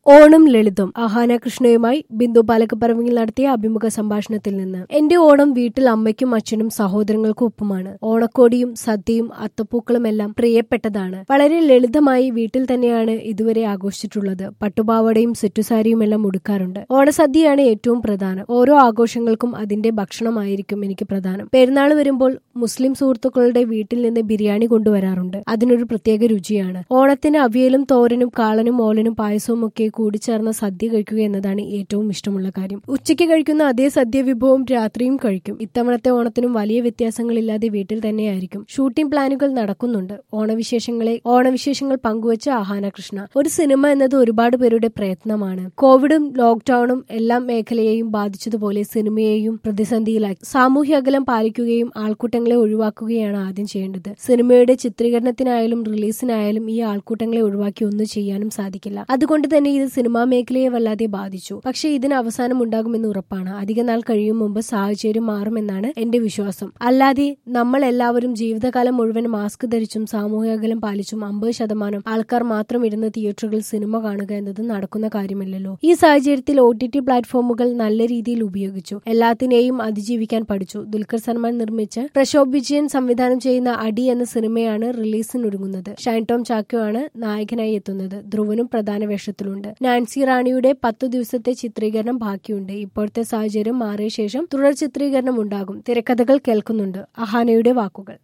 ഓണം ലളിതം അഹാന കൃഷ്ണയുമായി ബിന്ദു പാലക്കപ്പറമ്പിൽ നടത്തിയ അഭിമുഖ സംഭാഷണത്തിൽ നിന്ന് എന്റെ ഓണം വീട്ടിൽ അമ്മയ്ക്കും അച്ഛനും സഹോദരങ്ങൾക്കും ഒപ്പമാണ് ഓണക്കോടിയും സദ്യയും അത്തപ്പൂക്കളുമെല്ലാം പ്രിയപ്പെട്ടതാണ് വളരെ ലളിതമായി വീട്ടിൽ തന്നെയാണ് ഇതുവരെ ആഘോഷിച്ചിട്ടുള്ളത് പട്ടുപാവടയും സെറ്റുസാരിയും എല്ലാം ഉടുക്കാറുണ്ട് ഓണസദ്യയാണ് ഏറ്റവും പ്രധാനം ഓരോ ആഘോഷങ്ങൾക്കും അതിന്റെ ഭക്ഷണമായിരിക്കും എനിക്ക് പ്രധാനം പെരുന്നാൾ വരുമ്പോൾ മുസ്ലിം സുഹൃത്തുക്കളുടെ വീട്ടിൽ നിന്ന് ബിരിയാണി കൊണ്ടുവരാറുണ്ട് അതിനൊരു പ്രത്യേക രുചിയാണ് ഓണത്തിന് അവിയലും തോരനും കാളനും ഓലനും പായസവും ഒക്കെ കൂടിച്ചേർന്ന സദ്യ കഴിക്കുക എന്നതാണ് ഏറ്റവും ഇഷ്ടമുള്ള കാര്യം ഉച്ചയ്ക്ക് കഴിക്കുന്ന അതേ സദ്യ വിഭവം രാത്രിയും കഴിക്കും ഇത്തവണത്തെ ഓണത്തിനും വലിയ വ്യത്യാസങ്ങളില്ലാതെ വീട്ടിൽ തന്നെയായിരിക്കും ഷൂട്ടിംഗ് പ്ലാനുകൾ നടക്കുന്നുണ്ട് ഓണവിശേഷങ്ങളെ ഓണവിശേഷങ്ങൾ പങ്കുവച്ച ആഹാന കൃഷ്ണ ഒരു സിനിമ എന്നത് ഒരുപാട് പേരുടെ പ്രയത്നമാണ് കോവിഡും ലോക്ക്ഡൌണും എല്ലാ മേഖലയെയും ബാധിച്ചതുപോലെ സിനിമയെയും പ്രതിസന്ധിയിലാക്കി സാമൂഹ്യ അകലം പാലിക്കുകയും ആൾക്കൂട്ടങ്ങളെ ഒഴിവാക്കുകയാണ് ആദ്യം ചെയ്യേണ്ടത് സിനിമയുടെ ചിത്രീകരണത്തിനായാലും റിലീസിനായാലും ഈ ആൾക്കൂട്ടങ്ങളെ ഒഴിവാക്കി ഒന്നും ചെയ്യാനും സാധിക്കില്ല അതുകൊണ്ട് തന്നെ ഇത് സിനിമാ മേഖലയെ വല്ലാതെ ബാധിച്ചു പക്ഷേ ഇതിന് അവസാനം ഉണ്ടാകുമെന്ന് ഉറപ്പാണ് അധിക നാൾ കഴിയും മുമ്പ് സാഹചര്യം മാറുമെന്നാണ് എന്റെ വിശ്വാസം അല്ലാതെ നമ്മൾ എല്ലാവരും ജീവിതകാലം മുഴുവൻ മാസ്ക് ധരിച്ചും സാമൂഹിക അകലം പാലിച്ചും അമ്പത് ശതമാനം ആൾക്കാർ മാത്രം ഇരുന്ന് തിയേറ്ററുകളിൽ സിനിമ കാണുക എന്നത് നടക്കുന്ന കാര്യമല്ലല്ലോ ഈ സാഹചര്യത്തിൽ ഒ ടി ടി പ്ലാറ്റ്ഫോമുകൾ നല്ല രീതിയിൽ ഉപയോഗിച്ചു എല്ലാത്തിനെയും അതിജീവിക്കാൻ പഠിച്ചു ദുൽഖർ സൽമാൻ നിർമ്മിച്ച് പ്രശോഭ് വിജയൻ സംവിധാനം ചെയ്യുന്ന അടി എന്ന സിനിമയാണ് റിലീസിനൊരുങ്ങുന്നത് ഷൈൻ ടോം ചാക്കോ ആണ് നായകനായി എത്തുന്നത് ധ്രുവനും പ്രധാന വേഷത്തിലുണ്ട് നാൻസി റാണിയുടെ പത്തു ദിവസത്തെ ചിത്രീകരണം ബാക്കിയുണ്ട് ഇപ്പോഴത്തെ സാഹചര്യം മാറിയ ശേഷം തുടർ ചിത്രീകരണം ഉണ്ടാകും തിരക്കഥകൾ കേൾക്കുന്നുണ്ട് അഹാനയുടെ വാക്കുകൾ